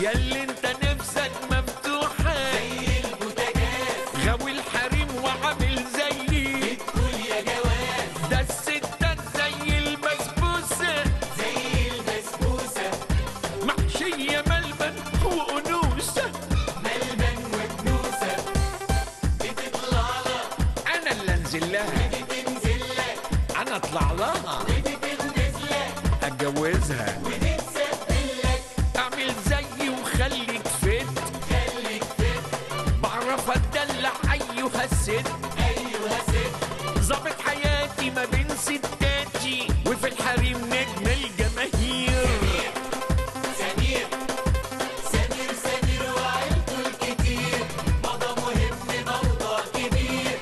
ياللي انت نفسك مفتوحة زي البوتاجاز غاوي الحريم وعامل زيي بتقول يا جواز ده الستات زي البسبوسة زي البسبوسة محشية ملبن وأنوسة ملبن وأنوسة بتطلع لك أنا اللي أنزل لها بتنزل لك أنا أطلع لها بتنزل لك أتجوزها اعمل زيي وخليك فت خليك فت بعرف اتدلع ايها الست ايها الست ظابط حياتي ما بين ستاتي وفي الحريم نجم الجماهير سمير سمير سمير وعيلته الكتير موضوع مهم موضوع كبير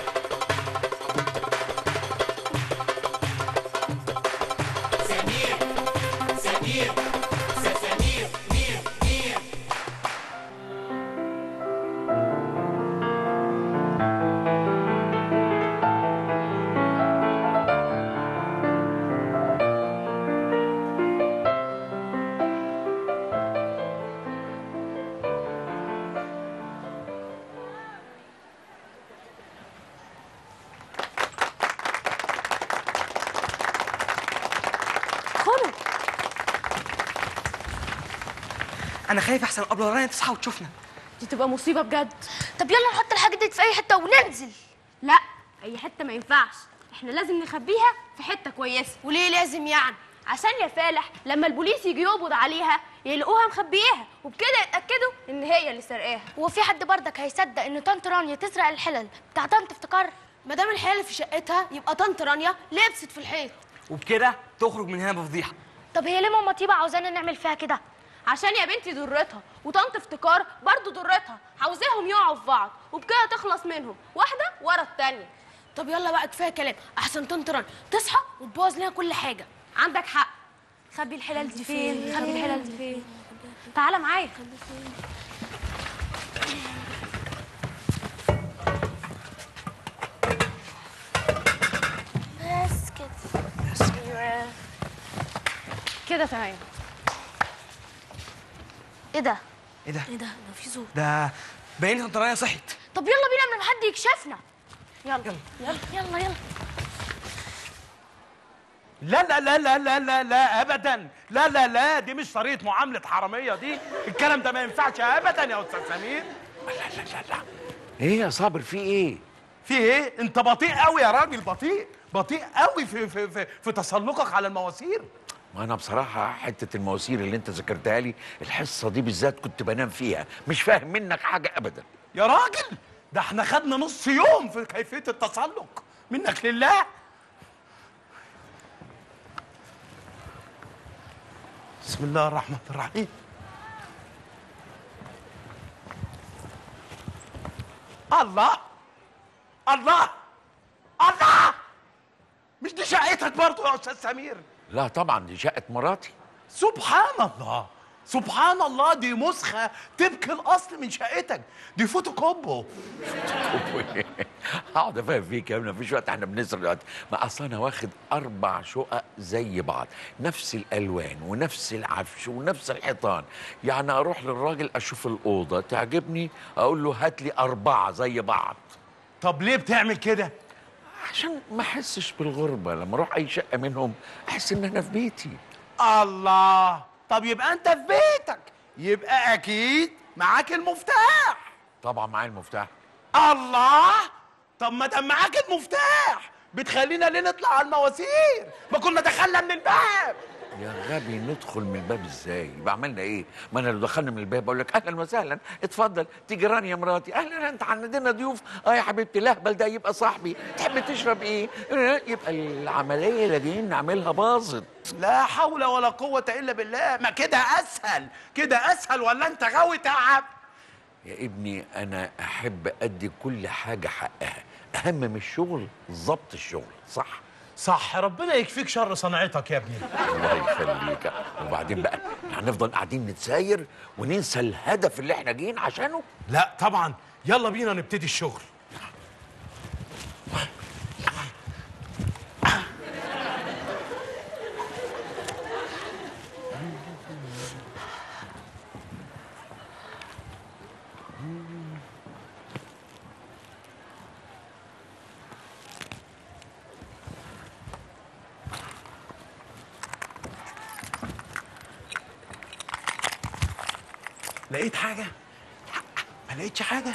سمير سمير سمير مير مير خدوا انا خايف احسن قبل ورانا تصحى وتشوفنا دي تبقى مصيبه بجد طب يلا نحط الحاجات دي في اي حته وننزل لا اي حته ما ينفعش احنا لازم نخبيها في حته كويسه وليه لازم يعني عشان يا فالح لما البوليس يجي يقبض عليها يلاقوها مخبياها وبكده يتاكدوا ان هي اللي سرقاها هو في حد بردك هيصدق ان طنط رانيا تسرق الحلل بتاع طنط افتكار ما دام الحلل في شقتها يبقى طنط رانيا لبست في الحيط وبكده تخرج من هنا بفضيحه طب هي ليه ماما طيبه عاوزانا نعمل فيها كده عشان يا بنتي ضرتها وطنط افتكار برضو ضرتها عاوزاهم يقعوا في بعض وبكده تخلص منهم واحده ورا التانيه طب يلا بقى كفايه كلام احسن طنط رانيا تصحى وتبوظ لنا كل حاجه عندك حق خبي الحلال دي فين خبي الحلال دي فين تعالى معايا بس كده أيوة. كده تمام ايه ده ايه ده ايه ده ده في صوت ده باين طنط رانيا صحت طب يلا بينا قبل ما حد يكشفنا يلا يلا. يلا يلا يلا لا لا لا لا لا لا لا ابدا لا لا لا دي مش طريقه معامله حراميه دي الكلام ده ما ينفعش ابدا يا استاذ سمير لا لا لا لا ايه يا صابر في ايه في ايه انت بطيء قوي يا راجل بطيء بطيء قوي في في في, في تسلقك على المواسير ما انا بصراحه حته المواسير اللي انت ذكرتها لي الحصه دي بالذات كنت بنام فيها مش فاهم منك حاجه ابدا يا راجل ده احنا خدنا نص يوم في كيفيه التسلق منك لله بسم الله الرحمن الرحيم الله الله الله مش دي شقتك برضه يا استاذ سمير لا طبعا دي شقه مراتي سبحان الله سبحان الله دي مسخه تبكي الاصل من شقتك دي فوتوكوبو هقعد افهم فيك يا ابني مفيش وقت احنا بنسرق دلوقتي ما اصل انا واخد اربع شقق زي بعض نفس الالوان ونفس العفش ونفس الحيطان يعني اروح للراجل اشوف الاوضه تعجبني اقول له هات لي اربعه زي بعض طب ليه بتعمل كده عشان ما احسش بالغربه لما اروح اي شقه منهم احس ان انا في بيتي الله طب يبقى انت في بيتك يبقى اكيد معاك المفتاح طبعا معايا المفتاح الله طب ما دام معاك المفتاح بتخلينا ليه نطلع على المواسير ما كنا دخلنا من الباب يا غبي ندخل من الباب ازاي يبقى عملنا ايه ما انا لو دخلنا من الباب اقول لك اهلا وسهلا اتفضل تيجي رانيا يا مراتي اهلا انت عندنا ضيوف اه يا حبيبتي الاهبل ده يبقى صاحبي تحب تشرب ايه آه، يبقى العمليه اللي جايين نعملها باظت لا حول ولا قوة إلا بالله ما كده أسهل كده أسهل ولا أنت غاوي تعب يا ابني انا احب ادي كل حاجه حقها اهم من الشغل ضبط الشغل صح صح ربنا يكفيك شر صنعتك يا ابني الله يخليك وبعدين بقى هنفضل قاعدين نتساير وننسى الهدف اللي احنا جايين عشانه لا طبعا يلا بينا نبتدي الشغل لقيت حاجه ما لقيتش حاجه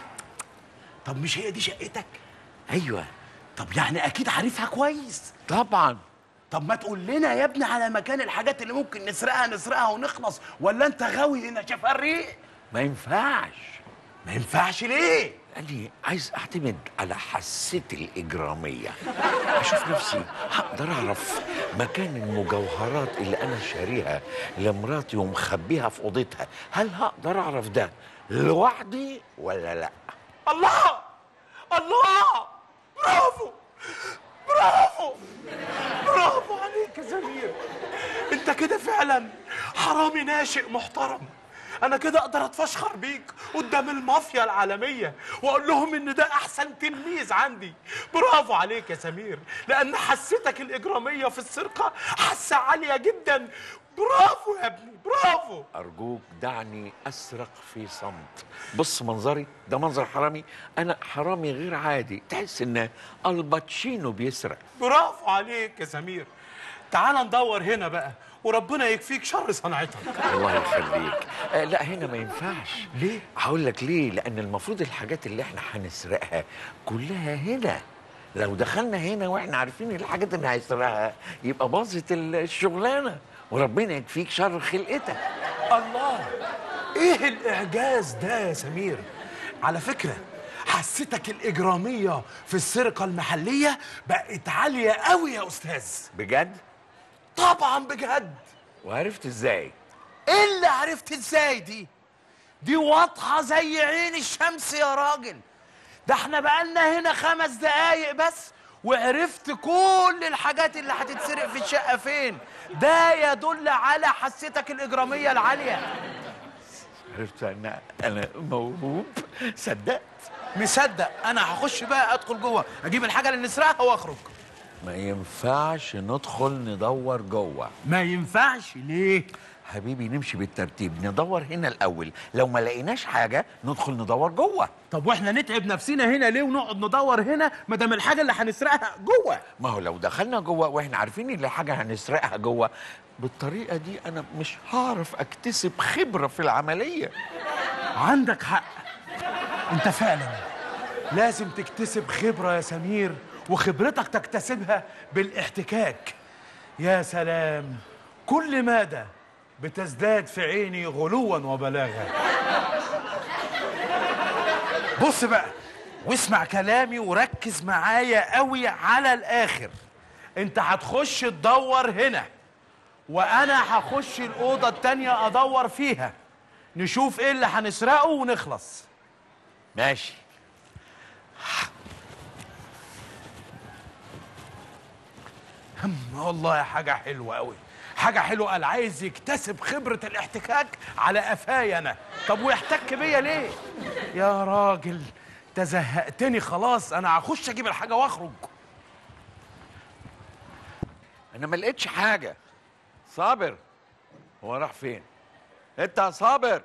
طب مش هي دي شقتك ايوه طب يعني اكيد عارفها كويس طبعا طب ما تقول لنا يا ابني على مكان الحاجات اللي ممكن نسرقها نسرقها ونخلص ولا انت غاوي هنا شفريق ما ينفعش ما ينفعش ليه قال لي عايز اعتمد على حستي الإجرامية أشوف نفسي هقدر أعرف مكان المجوهرات اللي أنا شاريها لمراتي ومخبيها في أوضتها هل هقدر أعرف ده لوحدي ولا لأ الله الله برافو برافو برافو عليك يا زمير انت كده فعلا حرامي ناشئ محترم انا كده اقدر اتفشخر بيك قدام المافيا العالميه واقول لهم ان ده احسن تلميذ عندي برافو عليك يا سمير لان حستك الاجراميه في السرقه حاسه عاليه جدا برافو يا ابني برافو أرجوك دعني أسرق في صمت بص منظري ده منظر حرامي أنا حرامي غير عادي تحس إن الباتشينو بيسرق برافو عليك يا سمير تعال ندور هنا بقى وربنا يكفيك شر صنعتك الله يخليك آه لا هنا ما ينفعش ليه؟ هقول لك ليه لان المفروض الحاجات اللي احنا هنسرقها كلها هنا لو دخلنا هنا واحنا عارفين الحاجات اللي هيسرقها يبقى باظت الشغلانه وربنا يكفيك شر خلقتك الله ايه الاعجاز ده يا سمير على فكره حستك الاجراميه في السرقه المحليه بقت عاليه قوي يا استاذ بجد طبعا بجد وعرفت ازاي ايه اللي عرفت ازاي دي دي واضحه زي عين الشمس يا راجل ده احنا بقالنا هنا خمس دقايق بس وعرفت كل الحاجات اللي هتتسرق في الشقه فين ده يدل على حستك الاجراميه العاليه عرفت ان انا موهوب صدقت مصدق انا هخش بقى ادخل جوه اجيب الحاجه اللي نسرقها واخرج ما ينفعش ندخل ندور جوه ما ينفعش ليه حبيبي نمشي بالترتيب ندور هنا الاول لو ما لقيناش حاجه ندخل ندور جوه طب واحنا نتعب نفسنا هنا ليه ونقعد ندور هنا ما دام الحاجه اللي هنسرقها جوه ما هو لو دخلنا جوه واحنا عارفين ان حاجه هنسرقها جوه بالطريقه دي انا مش هعرف اكتسب خبره في العمليه عندك حق انت فعلا لازم تكتسب خبره يا سمير وخبرتك تكتسبها بالاحتكاك يا سلام كل ماده بتزداد في عيني غلوا وبلاغا بص بقى واسمع كلامي وركز معايا قوي على الاخر انت هتخش تدور هنا وانا هخش الاوضه التانيه ادور فيها نشوف ايه اللي هنسرقه ونخلص ماشي هم والله حاجه حلوه قوي حاجه حلوه قال عايز يكتسب خبره الاحتكاك على قفايا انا طب ويحتك بيا ليه يا راجل تزهقتني خلاص انا هخش اجيب الحاجه واخرج انا ما لقيتش حاجه صابر هو راح فين انت يا صابر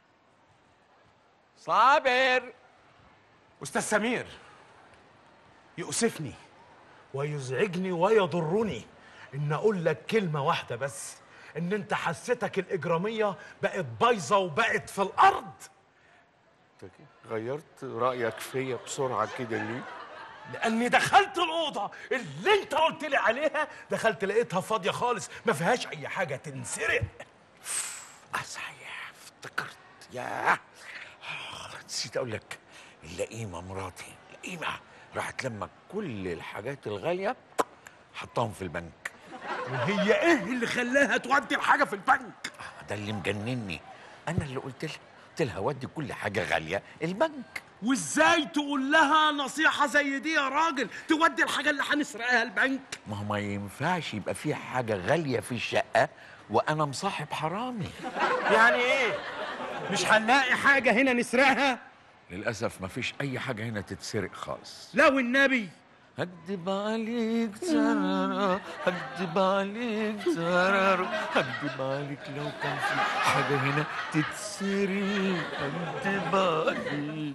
صابر استاذ سمير يؤسفني ويزعجني ويضرني ان اقول لك كلمه واحده بس ان انت حستك الاجراميه بقت بايظه وبقت في الارض أنت غيرت رايك فيا بسرعه كده ليه لاني دخلت الاوضه اللي انت قلت لي عليها دخلت لقيتها فاضيه خالص ما فيهاش اي حاجه تنسرق آه صحيح افتكرت يا نسيت اقول لك اللئيمه مراتي لئيمه راحت لما كل الحاجات الغاليه حطاهم في البنك وهي ايه اللي خلاها تودي الحاجه في البنك ده اللي مجنني انا اللي قلت لها قلت لها ودي كل حاجه غاليه البنك وازاي تقول لها نصيحه زي دي يا راجل تودي الحاجه اللي هنسرقها البنك ما هو ما ينفعش يبقى في حاجه غاليه في الشقه وانا مصاحب حرامي يعني ايه مش هنلاقي حاجه هنا نسرقها للاسف ما فيش اي حاجه هنا تتسرق خالص لو النبي هكدب عليك ترارا هكدب عليك ترارا هكدب عليك لو كان في حاجة هنا تتسرق هكدب عليك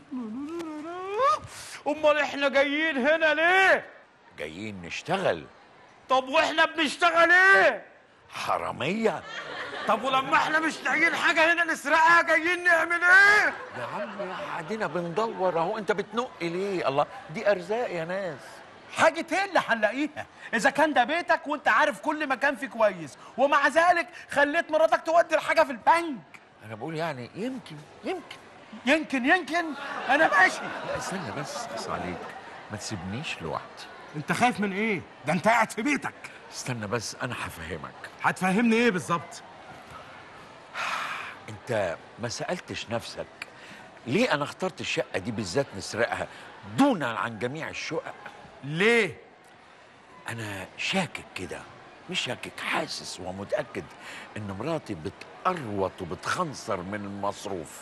امال احنا جايين هنا ليه جايين نشتغل طب واحنا بنشتغل ايه حرامية طب ولما احنا مش لاقيين حاجه هنا نسرقها جايين نعمل ايه يا عم قاعدين بندور اهو انت بتنق ليه الله دي ارزاق يا ناس حاجة ايه اللي هنلاقيها؟ إذا كان ده بيتك وأنت عارف كل مكان فيه كويس، ومع ذلك خليت مراتك تودي الحاجة في البنك. انا بقول يعني يمكن يمكن يمكن يمكن أنا ماشي. لا استنى بس اخص عليك ما تسيبنيش لوحدي أنت خايف من إيه؟ ده أنت قاعد في بيتك. استنى بس انا هفهمك هتفهمني إيه بالظبط؟ انت ما سالتش نفسك ليه انا اخترت الشقه دي بالذات نسرقها دونا عن جميع الشقق ليه؟ انا شاكك كده مش شاكك حاسس ومتاكد ان مراتي بتقروط وبتخنصر من المصروف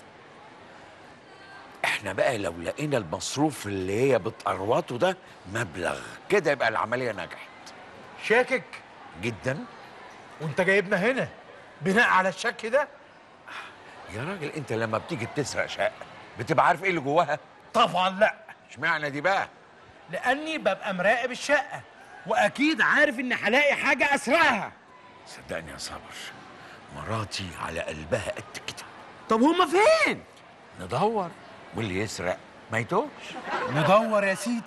احنا بقى لو لقينا المصروف اللي هي بتقروطه ده مبلغ كده يبقى العمليه نجحت شاكك؟ جدا وأنت جايبنا هنا بناء على الشك ده؟ يا راجل انت لما بتيجي بتسرق شقه بتبقى عارف ايه اللي جواها طبعا لا. اشمعنى دي بقى لأني ببقى مراقب الشقة، وأكيد عارف إن هلاقي حاجة أسرقها. صدقني يا صابر مراتي على قلبها قد كده طب هما فين؟ ندور واللي يسرق ما يتوهش ندور يا سيدي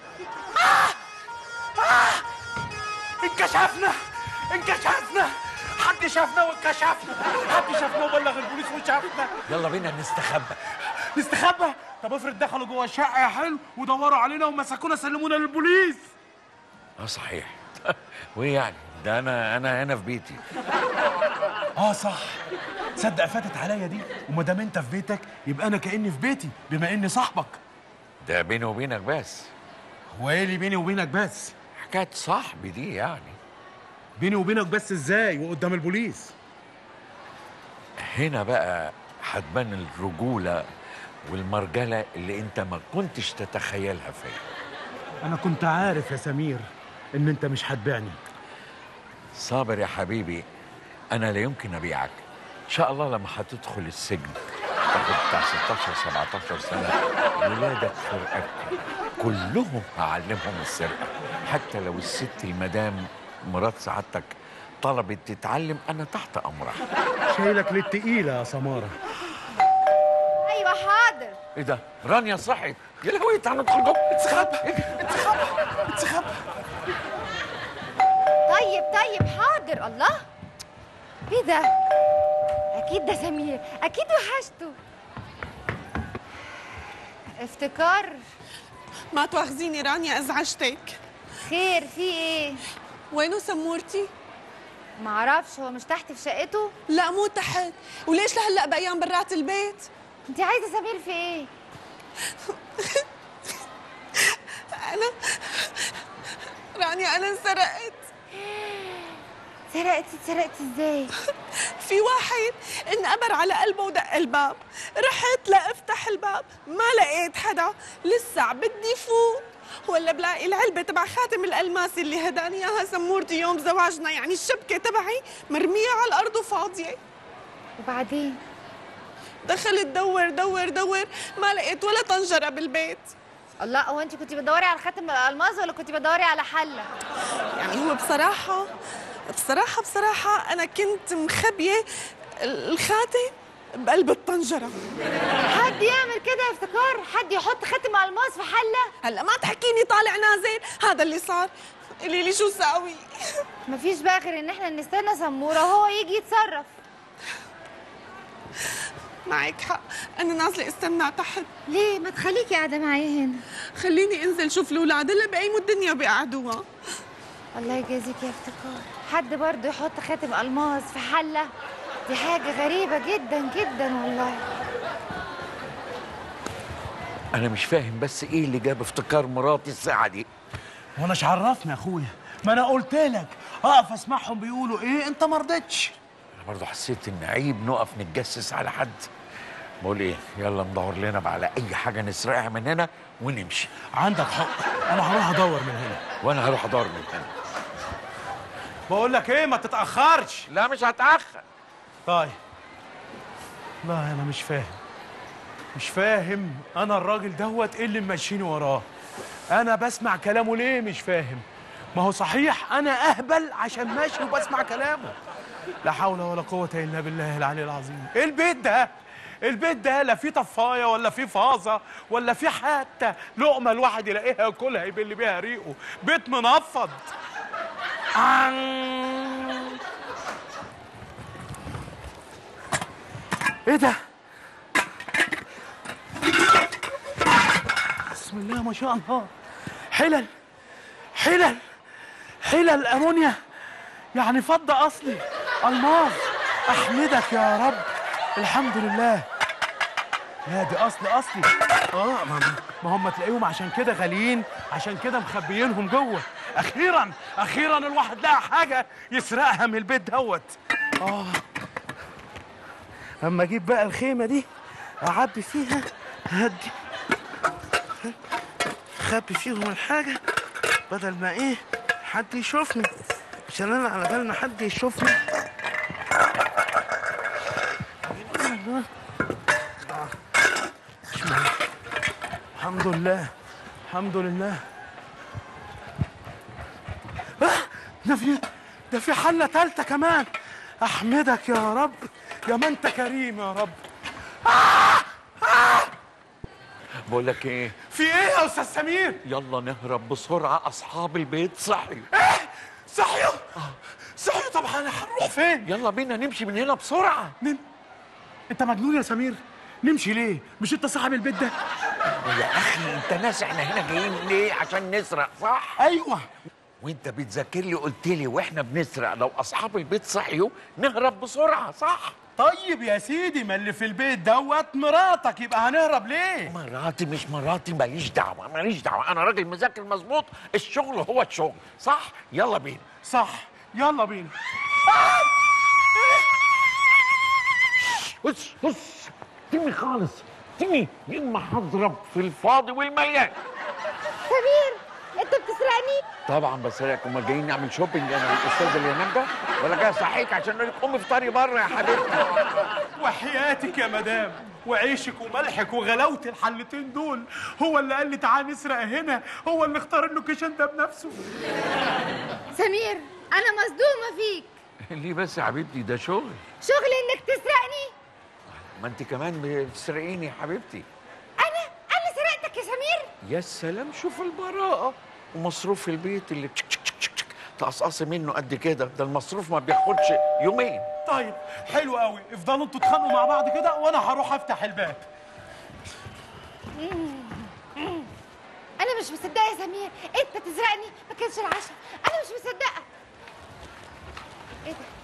انكشفنا انكشفنا حد شافنا وانكشفنا حد شافنا وبلغ البوليس وشافنا يلا بينا نستخبى نستخبى طب افرض دخلوا جوه الشقه يا حلو ودوروا علينا ومسكونا سلمونا للبوليس اه صحيح وايه يعني ده انا انا هنا في بيتي اه صح تصدق فاتت عليا دي وما دام انت في بيتك يبقى انا كاني في بيتي بما اني صاحبك ده بيني وبينك بس هو ايه اللي بيني وبينك بس حكايه صاحبي دي يعني بيني وبينك بس ازاي وقدام البوليس هنا بقى هتبان الرجوله والمرجله اللي انت ما كنتش تتخيلها فيا انا كنت عارف يا سمير ان انت مش هتبيعني صابر يا حبيبي انا لا يمكن ابيعك ان شاء الله لما هتدخل السجن تاخد بتاع 16 17 سنه ولادك في رقبتي كلهم هعلمهم السرقه حتى لو الست المدام مرات سعادتك طلبت تتعلم انا تحت امرها شايلك للتقيلة يا سمارة ايوه حاضر ايه ده رانيا صحت يا لهوي تعالى ندخل جوه اتسخبى اتسخبى طيب طيب حاضر الله ايه ده اكيد ده سمير اكيد وحشته افتكار ما تواخذيني رانيا ازعجتك خير في ايه وينو سمورتي معرفش هو مش تحت في شقته لا مو تحت وليش لهلا بقيان برات البيت انت عايزه سمير في ايه انا رانيا انا انسرقت سرقتي سرقتي ازاي في واحد انقبر على قلبه ودق الباب رحت لافتح الباب ما لقيت حدا لسه بدي فوت ولا بلاقي العلبة تبع خاتم الألماس اللي هداني إياها سمورتي يوم زواجنا يعني الشبكة تبعي مرمية على الأرض وفاضية وبعدين دخلت دور دور دور ما لقيت ولا طنجرة بالبيت الله هو انت كنت بتدوري على خاتم الالماس ولا كنت بتدوري على حله يعني هو بصراحة بصراحة بصراحة أنا كنت مخبية الخاتم بقلب الطنجرة حد يعمل كده يا افتكار حد يحط خاتم الماس في حله هلا ما تحكيني طالع نازل هذا اللي صار قولي لي شو ساوي مفيش بقى غير ان احنا نستنى سموره وهو يجي يتصرف معك حق أنا نازلة استنى تحت ليه ما تخليكي قاعده معايا هنا خليني انزل شوف الأولاد اللي بقيموا الدنيا بيقعدوها الله يجازيك يا افتكار حد برضه يحط خاتم الماس في حله دي حاجه غريبه جدا جدا والله انا مش فاهم بس ايه اللي جاب افتكار مراتي الساعه دي وانا مش عرفني يا اخويا ما انا قلت لك اقف اسمعهم بيقولوا ايه انت ما رضيتش انا برضه حسيت ان عيب نقف نتجسس على حد بقول ايه يلا ندور لنا بقى على اي حاجه نسرقها من هنا ونمشي عندك حق انا هروح ادور من هنا وانا هروح ادور من هنا بقول لك ايه ما تتاخرش لا مش هتاخر طيب لا انا مش فاهم مش فاهم انا الراجل دوت ايه اللي ماشيني وراه انا بسمع كلامه ليه مش فاهم ما هو صحيح انا اهبل عشان ماشي وبسمع كلامه لا حول ولا قوة إلا بالله العلي العظيم إيه البيت ده؟ البيت ده لا فيه طفاية ولا فيه فازة ولا فيه حتى لقمة الواحد يلاقيها ياكلها يبل بيها ريقه بيت منفض عن- ايه ده؟ بسم الله ما شاء الله حلل حلل حلل امونيا يعني فضة اصلي الماظ احمدك يا رب الحمد لله لا دي اصل اصلي اه ما, ما هم تلاقيهم عشان كده غاليين عشان كده مخبيينهم جوه اخيرا اخيرا الواحد لقى حاجه يسرقها من البيت دوت اه اما اجيب بقى الخيمه دي اعبي فيها هدي اخبي فيهم الحاجه بدل ما ايه حد يشوفني عشان انا على بال ما حد يشوفني بسم الله. الحمد لله الحمد لله آه، ده في ده في حله ثالثه كمان احمدك يا رب يا ما انت كريم يا رب بقول لك ايه في ايه يا استاذ سمير يلا نهرب بسرعه اصحاب البيت صحيوا صحيوا صحيوا طب انا هنروح فين يلا بينا نمشي من هنا بسرعه نم انت مجنون يا سمير نمشي ليه مش انت صاحب البيت ده يا اخي انت ناس احنا هنا جايين ليه عشان نسرق صح ايوه وانت بتذاكر لي قلت لي واحنا بنسرق لو اصحاب البيت صحيوا نهرب بسرعه صح طيب يا سيدي ما اللي في البيت دوت مراتك يبقى هنهرب ليه مراتي مش مراتي ماليش دعوه ماليش دعوه انا راجل مذاكر مظبوط الشغل هو الشغل صح يلا بينا صح يلا بينا بص بص تمي خالص تمي يما هضرب في الفاضي والمليان سمير انت بتسرقني طبعا بسرقك امال جايين نعمل شوبينج انا والاستاذ اللي هناك ده ولا جاي اصحيك عشان اقول لك قومي افطري بره يا حبيبتي وحياتك يا مدام وعيشك وملحك وغلاوة الحلتين دول هو اللي قال لي تعالى نسرق هنا هو اللي اختار اللوكيشن ده بنفسه سمير انا مصدومه فيك ليه بس يا حبيبتي ده شغل شغل انك تسرقني ما انت كمان بتسرقيني يا حبيبتي انا انا سرقتك يا سمير يا سلام شوف البراءة ومصروف البيت اللي تشك تشك تشك تشك تشك تقصقصي منه قد كده ده المصروف ما بياخدش يومين طيب حلو قوي افضلوا انتوا تتخانقوا مع بعض كده وانا هروح افتح الباب انا مش مصدقه يا سمير انت تسرقني ما كانش العشاء انا مش مصدقه ايه ده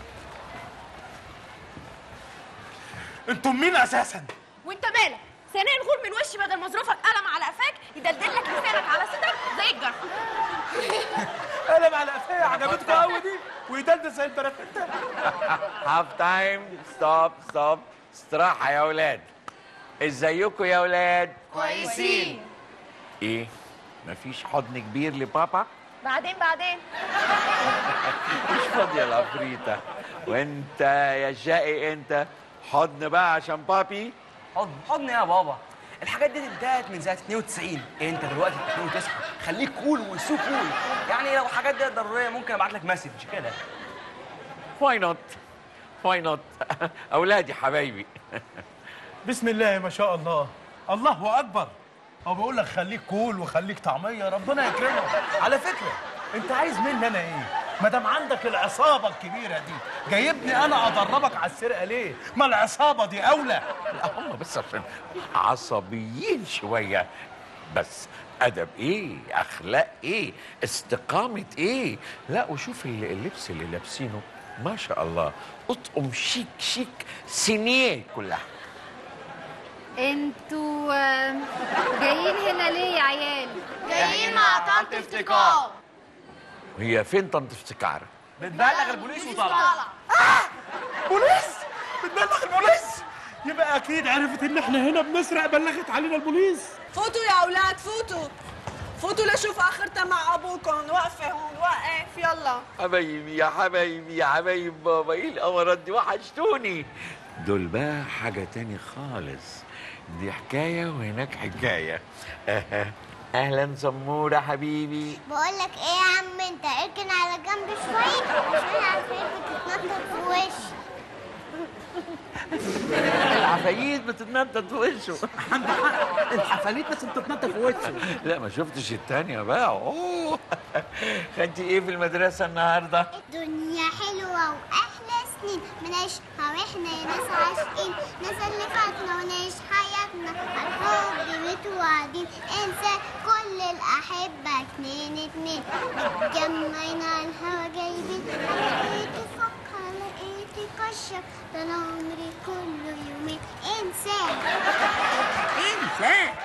انتوا مين اساسا وانت مالك ثانيا غور من وشي بدل مظروفك قلم على قفاك يدلدل لك لسانك على صدرك زي الجرح قلم على قفايا عجبتكم قوي دي ويدلدل زي البرافته هاف تايم ستوب ستوب استراحة يا ولاد ازيكم يا ولاد كويسين ايه مفيش حضن كبير لبابا بعدين بعدين مش فاضية العفريتة وانت يا شقي انت حضن بقى عشان بابي حضن حضن يا بابا الحاجات دي انتهت من سنه 92 انت دلوقتي في 2009 خليك كول وسو كول يعني لو حاجات دي ضروريه ممكن ابعت لك مسج كده واي نوت واي نوت اولادي حبايبي بسم الله ما شاء الله الله اكبر هو بيقول لك خليك كول وخليك طعميه ربنا يكرمك على فكره انت عايز مني انا ايه ما دام عندك العصابه الكبيره دي جايبني انا ادربك على السرقه ليه ما العصابه دي اولى لا هم بس عشان عصبيين شوية بس أدب إيه أخلاق إيه استقامة إيه لا وشوف ال- اللبس اللي لابسينه ما شاء الله أطقم شيك شيك سينيه كلها انتوا آه، جايين هنا ليه يا عيال جايين مع طنط افتكار وهي فين طنط افتكار بتبلغ البوليس وطلع بوليس بتبلغ البوليس يبقى اكيد عرفت ان احنا هنا بنسرق بلغت علينا البوليس فوتوا يا اولاد فوتوا فوتوا لشوف اخرتها مع ابوكم وقفه هون وقف يلا حبايبي يا حبايبي يا حبايب بابا ايه الامارات دي وحشتوني دول بقى حاجة تاني خالص دي حكاية وهناك حكاية أهلا سمورة حبيبي بقول لك ايه يا عم انت اركن على جنب شويه عشان عفريت بتتنطط في وشي العفاييت بتتنطط في وشه عنده حق الحفاليت بس بتتنطط في وشه لا ما شفتش التانية بقى اوه خدتي ايه في المدرسة النهاردة؟ الدنيا حلوة وأحلى سنين بنعيشها وإحنا يا ناس عاشقين ناس اللي فاتنا ونعيش حياتنا الحب متوعدين انسى كل الأحبة اتنين اتنين متجمعين على الهوا جايبين لقيت فكر لقيت كشف ده أنا عمري كله يومين انسى انسان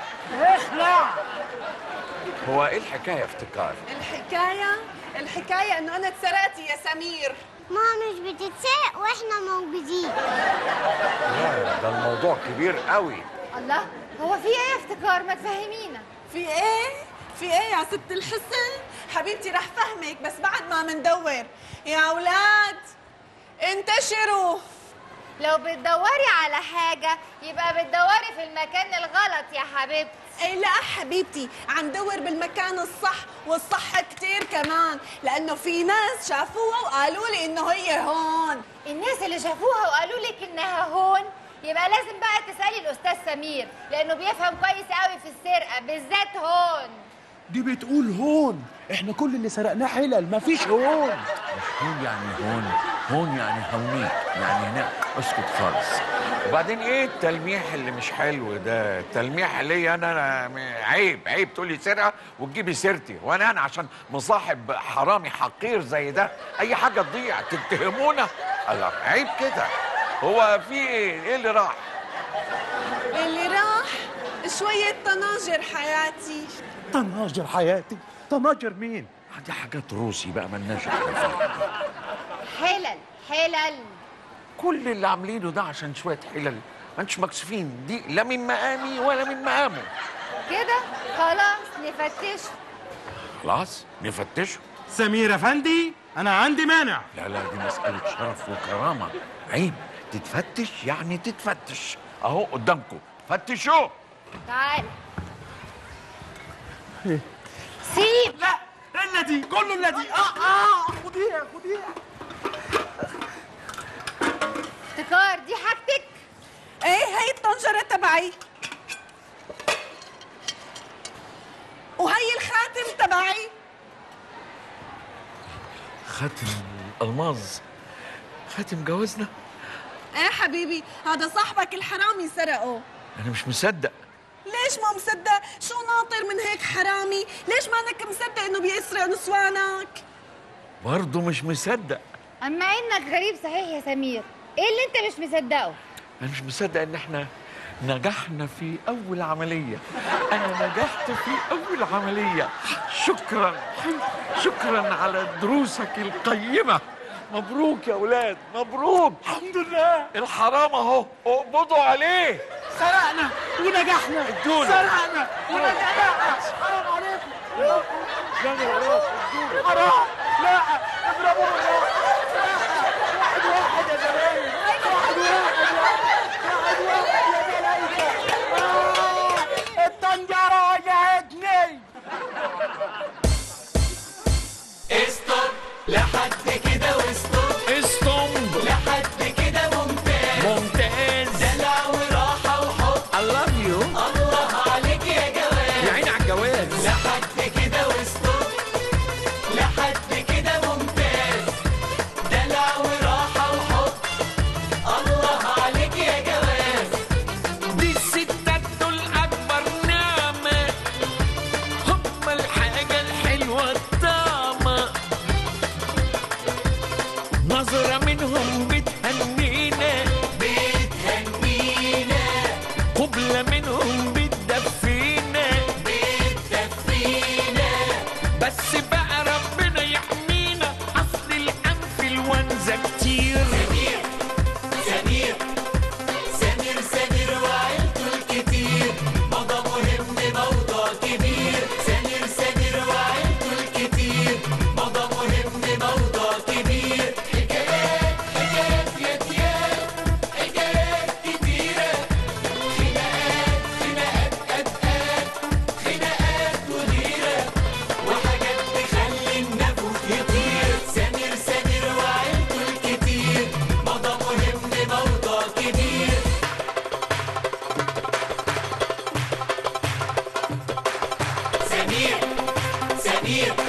هو ايه الحكاية افتكار؟ الحكايه الحكايه انه انا اتسرقت يا سمير ما مش بتتسرق واحنا موجودين لا ده الموضوع كبير قوي الله هو في ايه يا افتكار ما تفهمينا في ايه في ايه يا ست الحسن حبيبتي رح فهمك بس بعد ما مندور يا اولاد انتشروا لو بتدوري على حاجة يبقى بتدوري في المكان الغلط يا حبيبتي ايه لا حبيبتي عم دور بالمكان الصح والصح كتير كمان لانه في ناس شافوها وقالوا لي انه هي هون الناس اللي شافوها وقالوا لك انها هون يبقى لازم بقى تسألي الأستاذ سمير لأنه بيفهم كويس قوي في السرقة بالذات هون دي بتقول هون احنا كل اللي سرقناه حلل مفيش هون هون يعني هون هون يعني هونيك يعني هنا اسكت خالص وبعدين ايه التلميح اللي مش حلو ده التلميح ليا انا أنا عيب عيب تقولي سرقه وتجيبي سيرتي وانا انا عشان مصاحب حرامي حقير زي ده اي حاجه تضيع تتهمونا الله عيب كده هو في ايه ايه اللي راح اللي راح شوية طناجر حياتي طناجر حياتي طناجر مين دي حاجات روسي بقى ملناش احنا فيها حلل حلل كل اللي عاملينه ده عشان شويه حلل ما انتش مكسوفين دي لا من مقامي ولا من مقامه كده خلاص نفتش خلاص نفتشه سمير افندي انا عندي مانع لا لا دي مسألة شرف وكرامة عيب تتفتش يعني تتفتش اهو قدامكم فتشوه تعال سيب لا الذي كله الذي اه اه خديها خديها افتكار دي حاجتك ايه هي الطنجرة تبعي وهي الخاتم تبعي خاتم الألماظ خاتم جوازنا ايه حبيبي هذا صاحبك الحرامي سرقه أنا مش مصدق ليش ما مصدق شو ناطر من هيك حرامي ليش ما انك مصدق انه بيسرق نسوانك برضه مش مصدق اما انك غريب صحيح يا سمير ايه اللي انت مش مصدقه أنا مش مصدق إن إحنا نجحنا في أول عملية أنا نجحت في أول عملية شكرا شكرا على دروسك القيمة مبروك يا أولاد مبروك الحمد لله الحرام أهو اقبضوا عليه سرقنا ونجحنا ادوله سرقنا ونجحنا حرام عليكم حرام لا اضربوا بالراس واحد واحد يا زمايل واحد واحد واحد واحد يا ملايكة آه، الطنجرة وجعتني استوب لحد كده واستوب استومب لحد كده ممتاز ممتاز دلع وراحة وحب I love you الله عليك يا جواز يا عيني على الجواز لحد كده واستوب لحد كده ممتاز دلع وراحة وحب الله عليك يا جواز دي الستات دول أكبر نعمة هم الحاجة الحلوة الطعمة نظرة منهم بتهنينا بتهنينا قبلة منهم بتدفينا بتدفينا بس بقى ربنا يحمينا أصل الأنفلونزا كتير سمير سمير سمير سمير وعيلته الكتير موضوع مهم موضوع كبير سمير سمير وعيلته الكتير موضوع مهم موضوع كبير حكايات حكايات يا دياب حكايات كتيرة خناقات خناقات أدقات خناقات وديرة وحاجات تخلي النافوخ يطير سمير سمير سمير